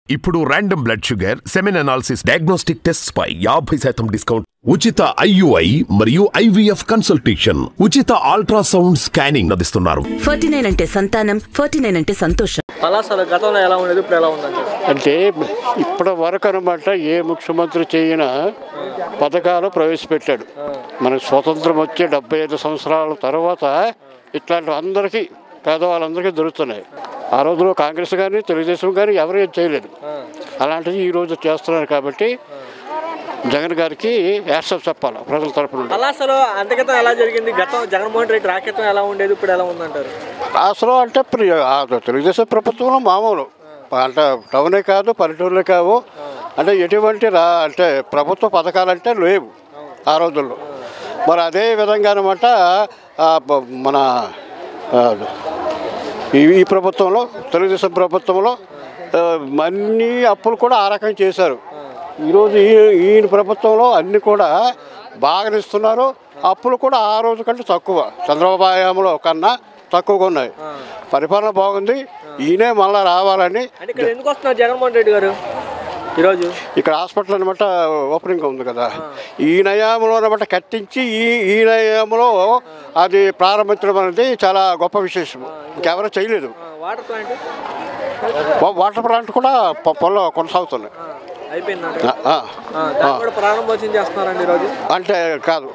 ఇప్పుడు random blood sugar semen analysis diagnostic test పై యాభై శాతం డిస్కౌంట్ ఉచిత ఐయుఐ మరియు ఐవీఎఫ్ కన్సల్టేషన్ ఉచిత అల్ట్రాసౌండ్ స్కానింగ్ అందిస్తున్నారు ఫార్టీ నైన్ అంటే సంతానం ఫార్టీ నైన్ అంటే సంతోషం పలాసలో గతంలో ఎలా ఉండేది ఇప్పుడు ఎలా ఉందండి అంటే ఇప్పటి వరకు అనమాట ఏ ముఖ్యమంత్రి చేయన పథకాలు ప్రవేశపెట్టాడు మనకు స్వతంత్రం వచ్చే డెబ్బై ఐదు సంవత్సరాల తర్వాత ఇట్లాంటి అందరికీ పేదవాళ్ళందరికీ దొరుకుతున్నాయి ఆ రోజులో కాంగ్రెస్ కానీ తెలుగుదేశం కానీ ఎవరు ఏం చేయలేదు అలాంటిది ఈ రోజు చేస్తున్నారు కాబట్టి జగన్ గారికి యాక్సెప్ట్ చెప్పాలి ప్రజల తరపున పలాసలో అంతకితం ఎలా జరిగింది గతం జగన్మోహన్ రెడ్డి రాకెత్తం ఎలా ఉండేది ఇప్పుడు ఎలా ఉందంటారు అసలు అంటే ప్రి- ఆ తెలుగుదేశం ప్రభుత్వంలో మామూలు అంటే టౌనే కాదు పల్లెటూరులే కావు అంటే ఎటువంటి రా అంటే ప్రభుత్వ పథకాలంటే లేవు ఆ రోజుల్లో మరి అదే విధంగా అనమాట ఆ, బ- మన ఆ, ఈ ఈ ప్రభుత్వంలో తెలుగుదేశం ప్రభుత్వంలో ఆ, అన్ని అప్పులు కూడా ఆ రకం చేశారు ఈరోజు ఈ ఈయన ప్రభుత్వంలో అన్ని కూడా బాగా ఇస్తున్నారు అప్పులు కూడా ఆ రోజు కంటే తక్కువ చంద్రబాబు హయాంలో కన్నా తక్కువగా ఉన్నాయి పరిపాలన బాగుంది ఈయనే మళ్ళీ రావాలని అంటే ఇక్కడ ఎందుకు వస్తున్నారు జగన్మోహన్ రెడ్డి గారు ఈరోజు ఇక్కడ హాస్పిటల్ అనమాట ఓపెనింగ్ ఉంది కదా ఈ నయాంలో అనమాట కట్టించి ఈ ఈ నయాంలో అది ప్రారంభించడం అనేది చాలా గొప్ప విశేషం ఇంకెవరూ చేయలేదు వాటర్ ప్లాంట్ వా- వాటర్ ప్లాంట్ కూడా ప- పనులు కొనసాగుతున్నాయి అయిపోయిందంట ఆ, ఆ. దాన్ని కూడా ప్రారంభోత్సవం చేస్తున్నారండి ఈరోజు అంటే కాదు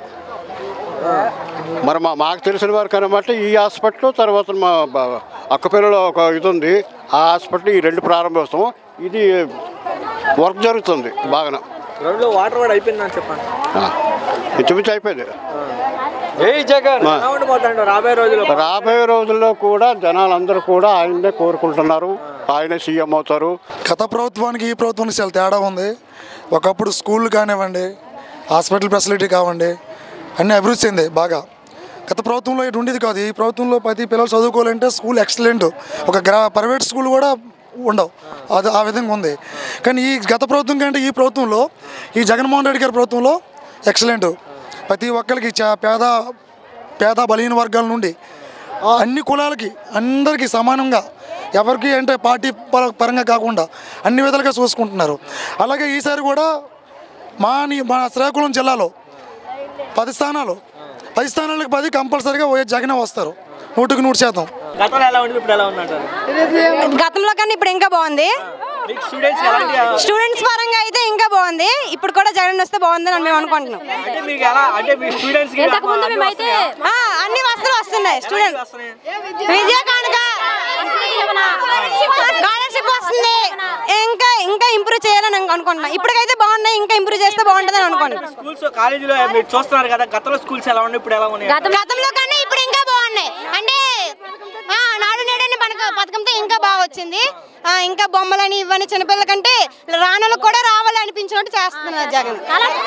మరి మా మాకు తెలిసిన వారికి అనమాట ఈ హాస్పిటల్ తర్వాత మా బ- అక్కపల్లిలో ఒక ఇది ఉంది ఆ హాస్పిటల్ ఈ రెండు ప్రారంభోత్సవం ఇది వర్క్ జరుగుతుంది బాగా రెండులో వాటర్ కూడా అయిపోయిందని చెప్పండి ఇంచుమించు అయిపోయింది జై జగన్ మా- ఎలా ఉండిపోతాండి రాబోయే రోజుల్లో రాబోయే రోజుల్లో కూడా జనాలందరూ కూడా ఆయన్నే కోరుకుంటున్నారు ఆయనే సీఎం అవుతారు గత ప్రభుత్వానికి ఈ ప్రభుత్వానికి చాలా తేడా ఉంది ఒకప్పుడు స్కూల్ కానివ్వండి హాస్పిటల్ ఫెసిలిటీ కావండి అన్నీ అభివృద్ధి చెందాయి బాగా గత ప్రభుత్వంలో ఇటు ఉండేది కాదు ఈ ప్రభుత్వంలో ప్రతి పిల్లలు చదువుకోవాలంటే స్కూల్ ఎక్సలెంట్ ఒక గ్రా ప్రైవేట్ స్కూల్ కూడా ఉండవు అది ఆ విధంగా ఉంది కానీ ఈ గత ప్రభుత్వం కంటే ఈ ప్రభుత్వంలో ఈ జగన్మోహన్ రెడ్డి గారి ప్రభుత్వంలో ఎక్సలెంట్ ప్రతి ఒక్కరికి చా- పేద పేద బలహీన వర్గాల నుండి ఆ అన్ని కులాలకి అందరికీ సమానంగా ఎవరికి అంటే పార్టీ పర- పరంగా కాకుండా అన్ని విధాలుగా చూసుకుంటున్నారు అలాగే ఈసారి కూడా మా ని- మా శ్రీకాకుళం జిల్లాలో పది స్థానాలు పది స్థానాలకు పది కంపల్సరీగా వైఎస్ జగనే వస్తారు నూటికి నూరు శాతం గతంలో ఎలా ఉండేది ఇప్పుడు ఎలా ఉందంటారు గతంలో కన్నా ఇప్పుడు ఇంకా బాగుంది మీకు స్టూడెంట్స్ ఎలాంటి స్టూడెంట్స్ పరంగా అయితే ఇంకా బాగుంది ఇప్పుడు కూడా జగన్ వస్తే బాగుందని మేము అనుకుంటున్నాం అంటే మీకు ఎలా అంటే మీ స్టూడెంట్స్ కి ఆ, అన్ని వస్తువులు వస్తున్నాయి స్టూడెంట్ విద్యా కానుక స్కాలర్షిప్ వస్తుంది ఇంకా ఇంకా ఇంప్రూవ్ చేయాలని అనుకుంటున్నాం ఇప్పటికైతే బాగున్నాయి ఇంకా ఇంప్రూవ్ చేస్తే బాగుంటుందని అనుకుంటున్నాం స్కూల్స్ కాలేజీలో మీరు చూస్తున్నారు కదా గతంలో స్కూల్స్ ఎలా ఉన్నాయి ఇప్పుడు ఎలా ఉన్నాయి గతంలో కన్నా ఇప్పుడు ఇంకా బాగున్నాయి అంటే ఆ, నాడు నేడని పథక పథకంతో ఇంకా బాగా వచ్చింది ఆ, ఇంకా బొమ్మలని ఇవన్నీ చిన్నపిల్లల కంటే రానులకు కూడా రావాలి అనిపించినట్టు చేస్తున్నారు జగన్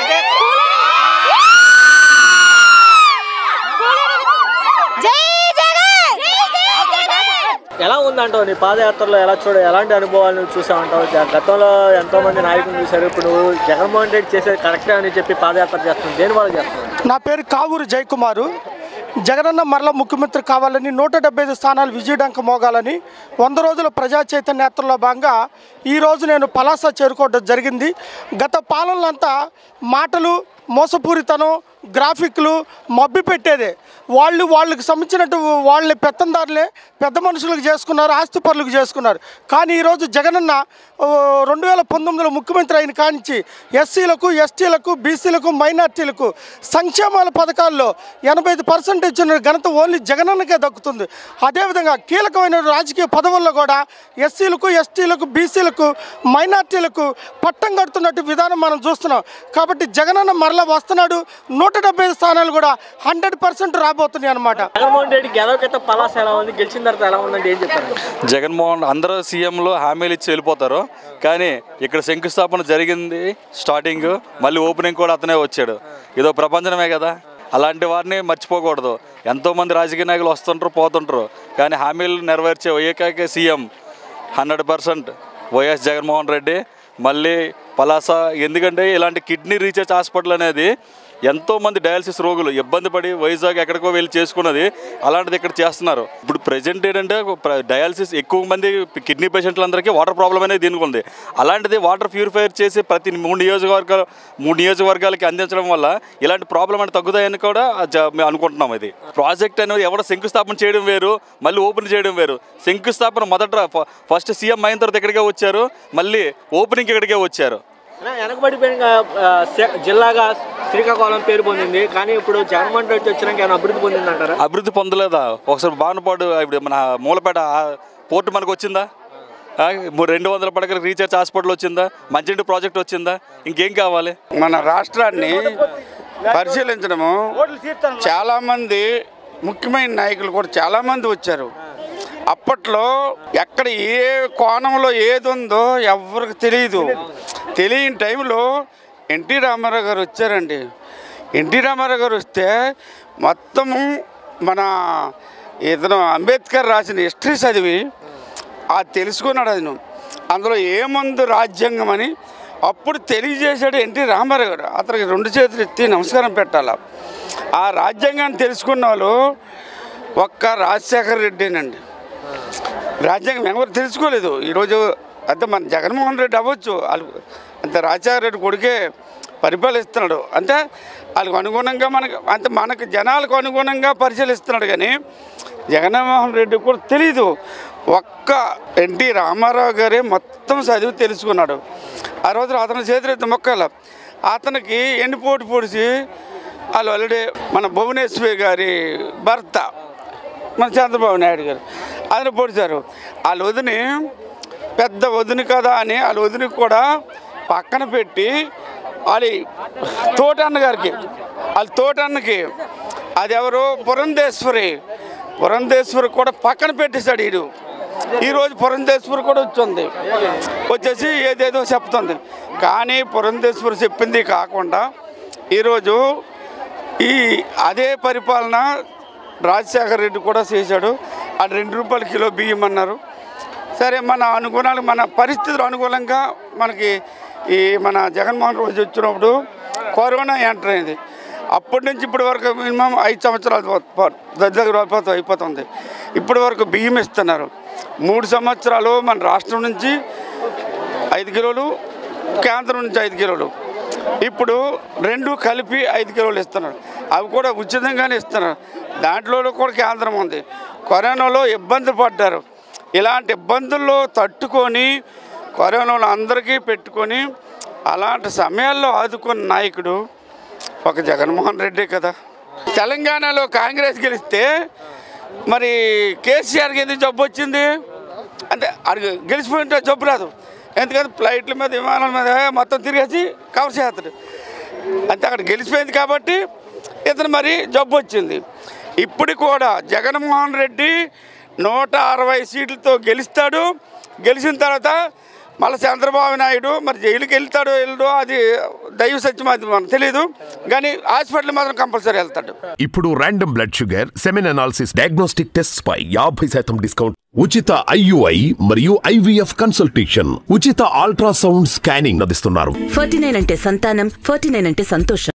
జై జగన్ ఎలా ఉందంటావు నీ పాదయాత్రలో ఎలా చూడ ఎలాంటి అనుభవాలు నువ్వు చూసావంటావు జ- గతంలో ఎంతో మంది నాయకులు చూశారు ఇప్పుడు నువ్వు జగన్మోహన్ రెడ్డి చేసేది కరెక్టే అని చెప్పి పాదయాత్ర చేస్తున్నావు దేని వల్ల చేస్తున్నావు నా పేరు కావూరు జయకుమారు జగనన్న మరల ముఖ్యమంత్రి కావాలని నూట డెబ్బై ఐదు స్థానాలు విజయడంక మోగాలని వంద రోజుల ప్రజా చైతన్య యాత్రలో భాగంగా ఈరోజు నేను పలాస చేరుకోవడం జరిగింది గత పాలనలో అంతా మాటలు మోసపూరితనం గ్రాఫిక్లు మబ్బి పెట్టేదే వాళ్ళు వాళ్ళకి సంబంధించినట్టు వాళ్ళని పెత్తందారులే పెద్ద మనుషులకు చేసుకున్నారు ఆస్తి పరులకు చేసుకున్నారు కానీ ఈరోజు జగనన్న ఓ, రెండు వేల పంతొమ్మిదిలో ముఖ్యమంత్రి అయిన కానించి ఎస్సీలకు ఎస్టీలకు బీసీలకు మైనార్టీలకు సంక్షేమాల పథకాల్లో ఎనభై ఐదు పర్సెంట్ ఇచ్చిన ఘనత ఓన్లీ జగనన్నకే దక్కుతుంది అదేవిధంగా కీలకమైన రాజకీయ పదవుల్లో కూడా ఎస్సీలకు ఎస్టీలకు బీసీలకు మైనార్టీలకు పట్టం కడుతున్నట్టు విధానం మనం చూస్తున్నాం కాబట్టి జగనన్న మరలా వస్తున్నాడు నూట డెబ్బై ఐదు స్థానాలు కూడా హండ్రెడ్ పర్సెంట్ రాబోతున్నాయి అనమాట జగన్మోహన్ రెడ్డి గెలవకైతే పలాస ఎలా ఉంది గెలిచిన తర్వాత ఎలా ఉందంటే ఏం చెప్తారు జగన్మోహన్ అందరూ సీఎంలు హామీలు ఇచ్చి వెళ్ళిపోతారు కానీ ఇక్కడ శంకుస్థాపన జరిగింది స్టార్టింగ్ మళ్ళీ ఓపెనింగ్ కూడా అతనే వచ్చాడు ఇదో ప్రపంచమే కదా అలాంటి వారిని మర్చిపోకూడదు ఎంతోమంది రాజకీయ నాయకులు వస్తుంటారు పోతుంటారు కానీ హామీలు నెరవేర్చే ఏకైక CM hundred percent YS Jaganmohan Reddy మళ్ళీ పలాస ఎందుకంటే ఇలాంటి కిడ్నీ రీసెర్చ్ హాస్పిటల్ అనేది ఎంతో మంది డయాలసిస్ రోగులు ఇబ్బంది పడి వైజాగ్ ఎక్కడికో వెళ్ళి చేసుకున్నది అలాంటిది ఇక్కడ చేస్తున్నారు ఇప్పుడు ప్రజెంట్ ఏంటంటే ప్ర- డయాలసిస్ ఎక్కువ మంది కిడ్నీ పేషెంట్లందరికీ వాటర్ ప్రాబ్లం అనేది దీనికి ఉంది అలాంటిది వాటర్ ప్యూరిఫైర్ చేసి ప్రతి మూడు నియోజకవర్గాలు మూడు నియోజకవర్గాలకి అందించడం వల్ల ఇలాంటి ప్రాబ్లం అంటే తగ్గుతాయని కూడా జ- మేము అనుకుంటున్నాం ఇది ప్రాజెక్ట్ అనేది ఎవరో శంకుస్థాపన చేయడం వేరు మళ్ళీ ఓపెన్ చేయడం వేరు శంకుస్థాపన మొదట ఫ- ఫస్ట్ సీఎం అయిన తర్వాత ఇక్కడికే వచ్చారు మళ్ళీ ఓపెనింగ్ ఇక్కడికే వచ్చారు అలా వెనకబడిపోయిన ఆ, శ- జిల్లాగా శ్రీకాకుళం పేరు పొందింది కానీ ఇప్పుడు జగన్మోహన్ రెడ్డి వచ్చినాక ఏమైనా అభివృద్ధి పొందింది అంటారా అభివృద్ధి పొందలేదా ఒకసారి బానుపాడు ఇప్పుడు మన మూలపేట ఆ పోర్టు మనకు వచ్చిందా ఆ, మూడు- రెండు వందల పడకల రీఛార్జ్ హాస్పిటల్ వచ్చిందా మంచినీటి ప్రాజెక్ట్ వచ్చిందా ఇంకేం కావాలి మన రాష్ట్రాన్ని పరిశీలించడము చాలామంది ముఖ్యమైన నాయకులు కూడా చాలామంది వచ్చారు అప్పట్లో ఎక్కడ ఏ కోణంలో ఏది ఉందో ఎవరికి తెలియదు తెలియని టైంలో ఎన్టీ రామారావు గారు వచ్చారండి ఎన్టీ రామారావు గారు వస్తే మొత్తము మన ఇతను అంబేద్కర్ రాసిన హిస్టరీ చదివి అది తెలుసుకున్నాడు అతను అందులో ఏముంది రాజ్యాంగం అని అప్పుడు తెలియజేశాడు ఎన్టీ రామారావు గారు అతనికి రెండు చేతులు ఎత్తి నమస్కారం పెట్టాల ఆ రాజ్యాంగాన్ని తెలుసుకున్న వాళ్ళు ఒక్క రాజశేఖర రెడ్డేనండి రాజ్యాంగం ఎవరు తెలుసుకోలేదు ఈరోజు అంతే మన జగన్మోహన్ రెడ్డి అవ్వచ్చు వాళ్ళు అంత రాజశేఖర రెడ్డి కొడుకే పరిపాలిస్తున్నాడు అంటే వాళ్ళకు అనుగుణంగా మనకు అంటే మనకు జనాలకు అనుగుణంగా పరిశీలిస్తున్నాడు కానీ జగన్మోహన్ రెడ్డి కూడా తెలీదు ఒక్క ఎన్టీ రామారావు గారే మొత్తం చదివి తెలుసుకున్నాడు ఆ రోజు అతని చేతులెత్తి మొక్కల అతనికి ఎండిపోటు పొడిచి వాళ్ళు ఆల్రెడీ మన భువనేశ్వరి గారి భర్త మన చంద్రబాబు నాయుడు గారు ఆయన పొడిచారు వాళ్ళ వదిని పెద్ద వదిని కదా అని వాళ్ళ వదిని కూడా పక్కన పెట్టి వాళ్ళ తోటన్న గారికి వాళ్ళ తోటన్నకి అది ఎవరు పురంధేశ్వరి పురంధేశ్వరి కూడా పక్కన పెట్టేశాడు వీడు ఈరోజు పురంధేశ్వరి కూడా వచ్చింది వచ్చేసి ఏదేదో చెప్తుంది కానీ పురంధేశ్వరి చెప్పింది కాకుండా ఈరోజు ఈ అదే పరిపాలన రాజశేఖర రెడ్డి కూడా చేశాడు అది రెండు రూపాయల కిలో బియ్యం అన్నారు సరే మన అనుగుణాలు మన పరిస్థితులు అనుకూలంగా మనకి ఈ మన జగన్మోహన్ రోజు వచ్చినప్పుడు కరోనా ఎంటర్ అయింది అప్పటి నుంచి ఇప్పటి వరకు మినిమం ఐదు సంవత్సరాలు పో- పో- దగ్గర దగ్గర అయిపోతుంది అయిపోతుంది ఇప్పటి వరకు బియ్యం ఇస్తున్నారు మూడు సంవత్సరాలు మన రాష్ట్రం నుంచి ఐదు కిలోలు కేంద్రం నుంచి ఐదు కిలోలు ఇప్పుడు రెండు కలిపి ఐదు కిలోలు ఇస్తున్నారు అవి కూడా ఉచితంగానే ఇస్తున్నారు దాంట్లో కూడా కేంద్రం ఉంది కరోనాలో ఇబ్బంది పడ్డారు ఇలాంటి ఇబ్బందుల్లో తట్టుకొని కరోనాలో అందరికీ పెట్టుకొని అలాంటి సమయాల్లో ఆదుకున్న నాయకుడు ఒక జగన్మోహన్ రెడ్డి కదా తెలంగాణలో కాంగ్రెస్ గెలిస్తే మరి కేసీఆర్కి ఎందుకు జబ్బు వచ్చింది అంటే అడిగి గెలిచిపోయింటే జబ్బు రాదు ఎందుకంటే ఫ్లైట్ల మీద విమానాల మీద మొత్తం తిరిగేసి కవర్ చేస్తాడు అంతే అక్కడ గెలిచిపోయింది కాబట్టి ఇతను మరి జబ్బు వచ్చింది ఇప్పుడు కూడా జగన్మోహన్ రెడ్డి నూట అరవై సీట్లతో గెలుస్తాడు గెలిచిన తర్వాత మళ్ళీ చంద్రబాబు నాయుడు మరి జైలుకి వెళ్తాడో వెళ్ళడో అది దైవ సత్యం అది మనకు తెలియదు కానీ హాస్పిటల్ మాత్రం కంపల్సరీ వెళ్తాడు ఇప్పుడు random blood sugar semen analysis diagnostic test పై యాభై శాతం డిస్కౌంట్ ఉచిత ఐయుఐ మరియు ఐవీఎఫ్ కన్సల్టేషన్ ఉచిత అల్ట్రాసౌండ్ స్కానింగ్ అందిస్తున్నారు ఫార్టీ నైన్ అంటే సంతానం ఫార్టీ నైన్ అంటే సంతోషం